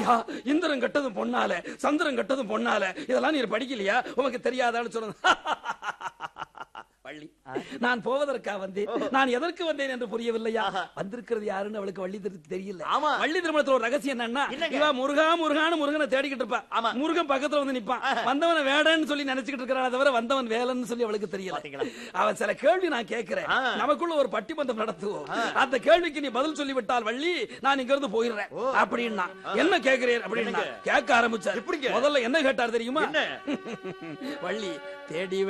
ஆஹா இந்திரன் கட்டதும் பொண்ணால சந்திரன் கட்டதும் பொண்ணால இதெல்லாம் நீ படிக்கலையா உனக்கு தெரியாதான்னு சொன்னது வள்ளி நான் போவதற்கா வந்தேன் நான் எதற்கு வந்தேன் என்று புரியவில்லையா வந்திருக்கிறது யாருன்னு அவளுக்கு வள்ளி திரு- தெரியல ஆமா. வள்ளி திருமணத்துல ஒரு ரகசியம் என்னன்னா என்னங்க? இவ முருகா முருகான்னு முருகனை தேடிக்கிட்டு இருப்பா ஆமா. முருகன் பக்கத்துல வந்து நிப்பான் வந்தவன வேடன்னு சொல்லி நினைச்சுக்கிட்டு இருக்கிறான் தவிர வந்தவன் வேலன்னு சொல்லி அவளுக்கு தெரியல பாத்தீங்களா? அவன் சில கேள்வி நான் கேட்கிறேன் ஆ. நமக்குள்ள ஒரு பட்டிமன்றம் நடத்துவோம் அந்த கேள்விக்கு நீ பதில் சொல்லி விட்டால் வள்ளி நான் இங்க இருந்து போயிடுறேன் அப்படின்னா என்ன கேக்குறேன் அப்படின்னா கேட்க ஆரம்பிச்சார் எப்படிங்க? முதல்ல என்ன கேட்டார் தெரியுமா என்ன? வள்ளி தேடி